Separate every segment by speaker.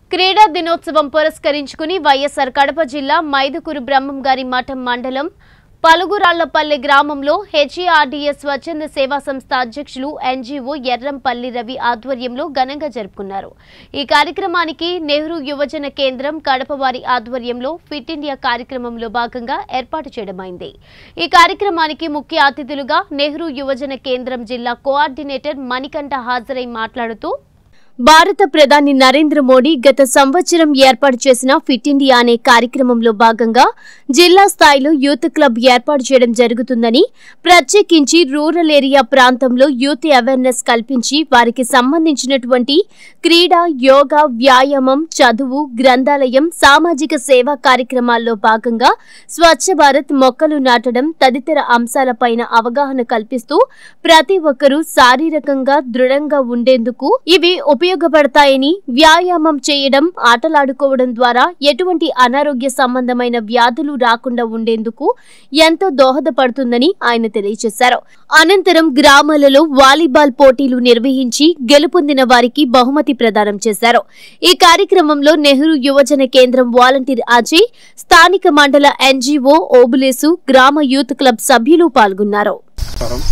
Speaker 1: క్రీడా దినోత్సవం పురస్కరించుకుని వైఎస్ఆర్ కడప జిల్లా మైదుకూరు బ్రహ్మం గారి మఠం మండలం పలుగురాళ్లపల్లె గ్రామంలో హెచ్ఈఆర్డీఎస్ స్వచ్ఛంద సేవా సంస్థ అధ్యక్షులు ఎన్జీఓ ఎర్రంపల్లి రవి ఆధ్వర్యంలో ఘనంగా జరుపుకున్నారు ఈ కార్యక్రమానికి నెహ్రూ యువజన కేంద్రం కడప వారి ఆధ్వర్యంలో ఫిట్ ఇండియా కార్యక్రమంలో భాగంగా ఏర్పాటు చేయడమైంది ఈ కార్యక్రమానికి ముఖ్య అతిథులుగా నెహ్రూ యువజన కేంద్రం జిల్లా కోఆర్డినేటర్ మణికంఠ హాజరై మాట్లాడుతూ భారత ప్రధాని నరేంద్ర మోడీ గత సంవత్సరం ఏర్పాటు చేసిన ఫిట్ ఇండియా అనే కార్యక్రమంలో భాగంగా జిల్లా స్థాయిలో యూత్ క్లబ్ ఏర్పాటు చేయడం జరుగుతుందని ప్రత్యేకించి రూరల్ ఏరియా ప్రాంతంలో యూత్ అవేర్నెస్ కల్పించి వారికి సంబంధించినటువంటి క్రీడ యోగా వ్యాయామం చదువు గ్రంథాలయం సామాజిక సేవా కార్యక్రమాల్లో భాగంగా స్వచ్ఛ భారత్ మొక్కలు నాటడం తదితర అంశాలపైన అవగాహన కల్పిస్తూ ప్రతి ఒక్కరూ శారీరకంగా దృఢంగా ఉండేందుకు ఇవి ఉపయోగపడతాయని వ్యాయామం చేయడం ఆటలాడుకోవడం ద్వారా ఎటువంటి అనారోగ్య సంబంధమైన వ్యాధులు రాకుండా ఉండేందుకు ఎంతో దోహదపడుతుందని ఆయన తెలియజేశారు అనంతరం గ్రామాలలో వాలీబాల్ పోటీలు నిర్వహించి గెలుపొందిన వారికి బహుమతి ప్రదానం చేశారు ఈ కార్యక్రమంలో నెహ్రూ యువజన కేంద్రం వాలంటీర్ అజయ్ స్థానిక మండల ఎన్జీఓ ఓబులేసు గ్రామ యూత్ క్లబ్ సభ్యులు పాల్గొన్నారు
Speaker 2: నమస్కారం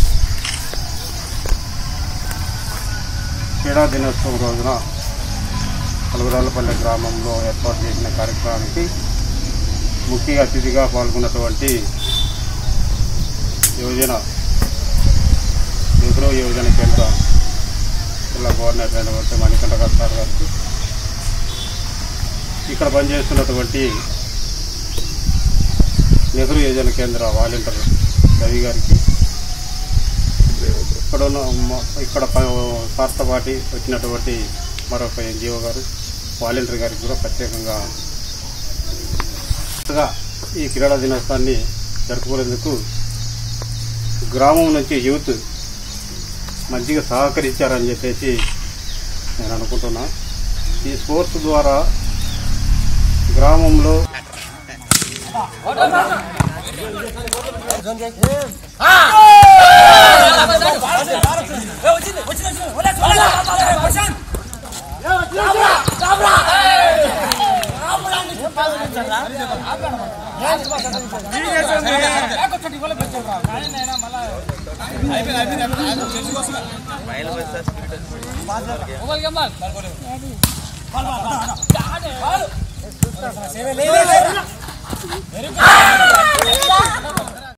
Speaker 2: క్రీడా దినోత్సవం రోజున పలుగురాలపల్లి గ్రామంలో ఏర్పాటు చేసిన కార్యక్రమానికి ముఖ్య అతిథిగా పాల్గొన్నటువంటి యువజన నెహ్రూ యువజన కేంద్ర జిల్లా గవర్నర్ అయినటువంటి మణికంఠ గారు సార్ గారికి ఇక్కడ పనిచేస్తున్నటువంటి నెహ్రూ యువజన కేంద్ర వాలంటీర్ రవి గారికి ఇక్కడ ఉన్న మ- ఇక్కడ ప- సార్తో పాటి వచ్చినటువంటి మరొక ఎన్జిఓ గారు వాలంటీర్ గారికి కూడా ప్రత్యేకంగా కొత్తగా ఈ క్రీడా దినోత్సవాన్ని జరుపుకునేందుకు గ్రామం నుంచి యూత్ మంచిగా సహకరించారని చెప్పేసి నేను అనుకుంటున్నా ఈ స్పోర్ట్స్ ద్వారా గ్రామంలో